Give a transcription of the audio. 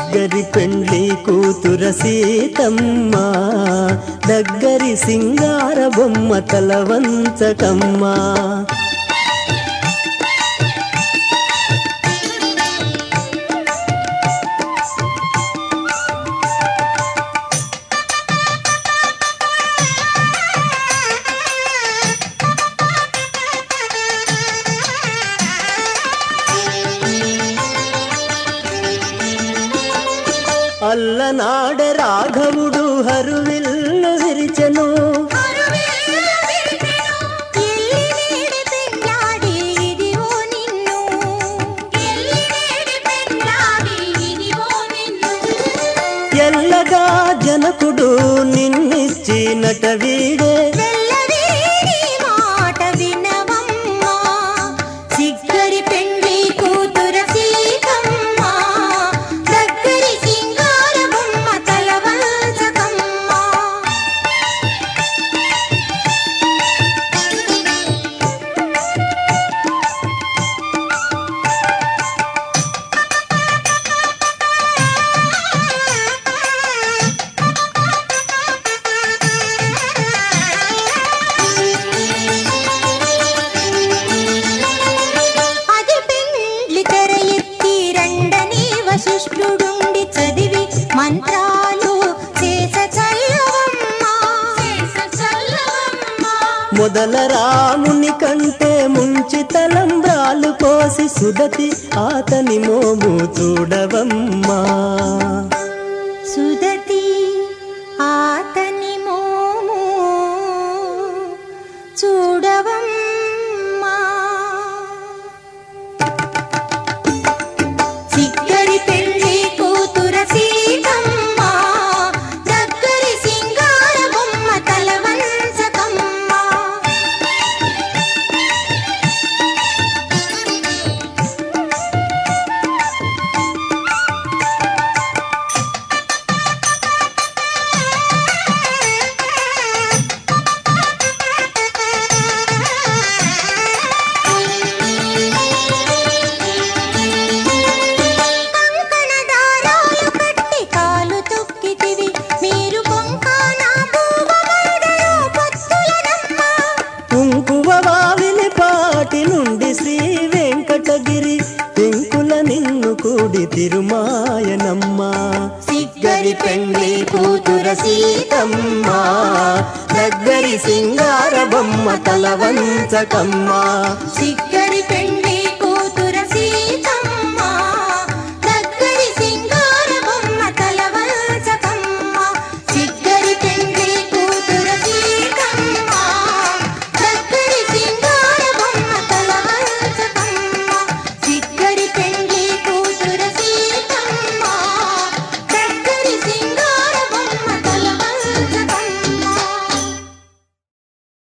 సిగ్గరి పెండ్లి కూతుర సీతమ్మ దగ్గరి సింగార బొమ్మ తల వంచకమ్మా అల్లనాడ రాఘవుడు హరువిల్లు విరిచెను ఎల్లగా జనకుడు నిన్నిచ్చినట వీడే పెండ్లి కూతుర సీతమ్మ దగ్గరి సింగార బొమ్మ తల వంచకమ్మ అది పెండ్లి తెర ఎత్తి రండని వశిష్ఠుడుండి చదివి మంత్రాలు చేస చల్లవమ్మ చేస చల్లవమ్మ మొదల రాముని కంటే ముంచి తలంబ్రాలు కోసి సుదతి ఆతని మోము చూడవమ్మా సుదతి ఆతని మోము చూడవమ్మా సిగ్గరి పెళ్లి కూతుర సీతమ్మ దగ్గరి సింగార బొమ్మ తల వంచకమ్మ కంకణ దారాలు కట్టి కాలు తొక్కితివి మీరు కొంకాన పూవమరుడలో పొత్తులనమ్మ కుంకువ వావిలి పాటి నుండి శ్రీ వెంకటగిరి పెంకుల నిన్ను కూడి తిరుమాయనమ్మా సిగ్గరి పెండ్లి కూతుర సీతమ్మ దగ్గరి సింగార బొమ్మ తల వంచకమ్మా సిగ్గరి పెండ్లి